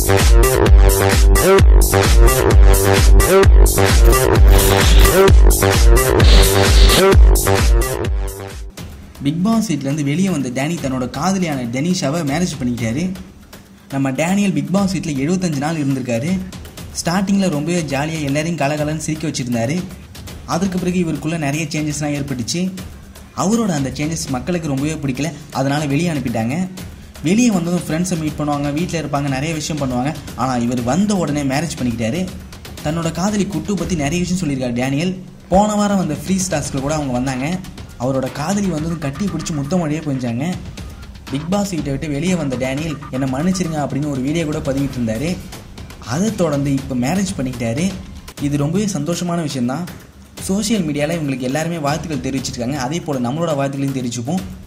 big pass வீட்லேருந்து வெளியே வந்த டேனி தன்னோட காதலியான டெனிஷாவை மேரேஜ் பண்ணிக்கிட்டாரு நம்ம டேனியல் பிக் பாஸ் வீட்டில் எழுபத்தஞ்சு நாள் இருந்திருக்காரு ஸ்டார்டிங்கில் ரொம்பவே ஜாலியாக எல்லாரையும் கலகலன்னு சிரிக்க வச்சுருந்தாரு அதற்கு பிறகு இவருக்குள்ளே நிறைய சேஞ்சஸ்லாம் ஏற்பட்டுச்சு அவரோட அந்த சேஞ்சஸ் மக்களுக்கு ரொம்பவே பிடிக்கல அதனால் வெளியே அனுப்பிட்டாங்க வெளியே வந்ததும் ஃப்ரெண்ட்ஸை மீட் பண்ணுவாங்க வீட்டில் இருப்பாங்க நிறைய விஷயம் பண்ணுவாங்க ஆனால் இவர் வந்த உடனே மேரேஜ் பண்ணிக்கிட்டாரு தன்னோட காதலி குட்டு பற்றி நிறைய விஷயம் சொல்லியிருக்காரு டேனியல் போன வாரம் வந்த ஃப்ரீ ஸ்டார்ஸ்க்கு கூட அவங்க வந்தாங்க அவரோட காதலி வந்ததும் கட்டி பிடிச்சி முத்தம் வழியாக போயிச்சாங்க பிக் பாஸ் கிட்ட விட்டு வெளியே வந்த டேனியல் என்னை மன்னிச்சிருங்க அப்படின்னு ஒரு வீடியோ கூட பதிவிட்டு இருந்தாரு அதை தொடர்ந்து இப்போ மேரேஜ் பண்ணிக்கிட்டாரு இது ரொம்பவே சந்தோஷமான விஷயம்தான் சோஷியல் மீடியாவில் இவங்களுக்கு எல்லாருமே வாழ்த்துக்கள் தெரிவிச்சிருக்காங்க அதே போல் நம்மளோட வாழ்த்துக்களையும் தெரிவிச்சுப்போம்